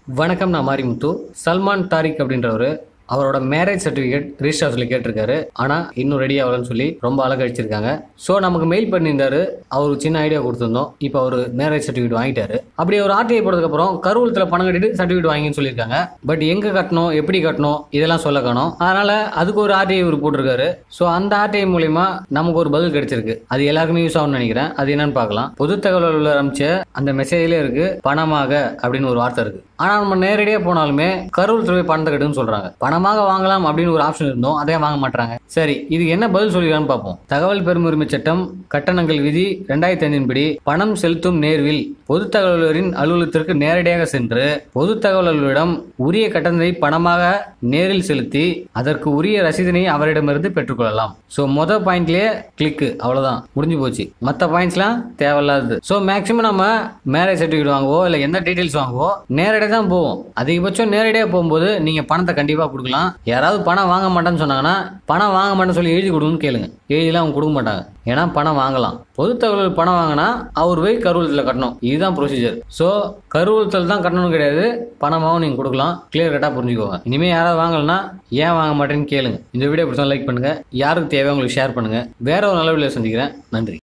வணக்கம் நான் மாரிமுத்து சல்மான் தாரிக் அப்படின்றவர் அவரோட மேரேஜ் சர்டிஃபிகேட் ரிஜிஸ்டர் ஆஃபீஸில் கேட்டிருக்காரு ஆனால் இன்னும் ரெடி ஆகலன்னு சொல்லி ரொம்ப அழகழிச்சிருக்காங்க ஸோ நமக்கு மெயில் பண்ணியிருந்தாரு அவர் ஒரு சின்ன ஐடியா கொடுத்துருந்தோம் இப்போ அவர் மேரேஜ் சர்டிஃபிகேட் வாங்கிட்டாரு அப்படி ஒரு ஆர்டிஐ போனதுக்கப்புறம் கருவூலத்தில் பணம் கட்டிட்டு சர்டிஃபிகேட் வாங்கின்னு சொல்லியிருக்காங்க பட் எங்கே கட்டணும் எப்படி கட்டணும் இதெல்லாம் சொல்ல காணும் அதனால் அதுக்கு ஒரு ஆர்டிஐ இவர் போட்டிருக்காரு ஸோ அந்த ஆர்டிஐ மூலிமா நமக்கு ஒரு பதில் கிடைச்சிருக்கு அது எல்லாருக்குமே யூஸ் ஆகும்னு நினைக்கிறேன் அது என்னன்னு பார்க்கலாம் பொது தகவல் ஆரம்பிச்ச அந்த மெசேஜ்லேயே இருக்கு பணமாக அப்படின்னு ஒரு வார்த்தை இருக்கு ஆனால் நம்ம நேரடியாக போனாலுமே கருவூலத்தில் போய் பணத்தை கட்டுன்னு சொல்றாங்க பணமாக வாங்கலாம் அப்படின்னு ஒரு ஆப்ஷன் இருந்தோம் அதே வாங்க மாட்டாங்க சரி இதுக்கு என்ன பதில் சொல்லிருக்கான்னு பார்ப்போம் தகவல் பெறும் உரிமை சட்டம் கட்டணங்கள் விதி ரெண்டாயிரத்தி ஐந்தின் படி பணம் செலுத்தும் நேர்வில் பொது தகவலரின் அலுவலகத்திற்கு நேரடியாக சென்று பொது தகவலரிடம் உரிய கட்டணத்தை பணமாக நேரில் செலுத்தி அதற்கு உரிய ரசீதினை அவரிடமிருந்து பெற்றுக்கொள்ளலாம் ஸோ மொதல் பாயிண்ட்லயே கிளிக்கு அவ்வளவுதான் முடிஞ்சு போச்சு மற்ற பாயிண்ட்ஸ்லாம் தேவையில்லாதது ஸோ மேக்ஸிமம் நம்ம மேரேஜ் சர்டிஃபிகேட் வாங்குவோ இல்லை எந்த டீட்டெயில்ஸ் வாங்குவோ நேரடியாக தான் போவோம் அதிகபட்சம் நேரடியாக போகும்போது நீங்கள் பணத்தை கண்டிப்பாக கொடுக்கலாம் யாராவது பணம் வாங்க மாட்டேன்னு சொன்னாங்கன்னா பணம் வாங்க மாட்டேன்னு சொல்லி எழுதி கொடுங்கன்னு கேளுங்க எழுதிலாம் அவங்க கொடுக்க மாட்டாங்க ஏன்னா பணம் வாங்கலாம் பொது தகவல் பணம் வாங்கினா அவர் போய் கருவூலத்தில் கட்டணும் இதுதான் ப்ரொசீஜர் ஸோ கருவூலத்தில் தான் கட்டணும் கிடையாது பணமாகவும் நீங்கள் கொடுக்கலாம் கிளியர் கட்டாக புரிஞ்சுக்கோங்க இனிமேல் யாராவது வாங்கலைன்னா ஏன் வாங்க மாட்டேன்னு கேளுங்க இந்த வீடியோ பிடிச்சா லைக் பண்ணுங்க யாருக்கு தேவையோ உங்களுக்கு ஷேர் பண்ணுங்க வேற ஒரு நல்ல வீடியோ சந்திக்கிறேன் நன்றி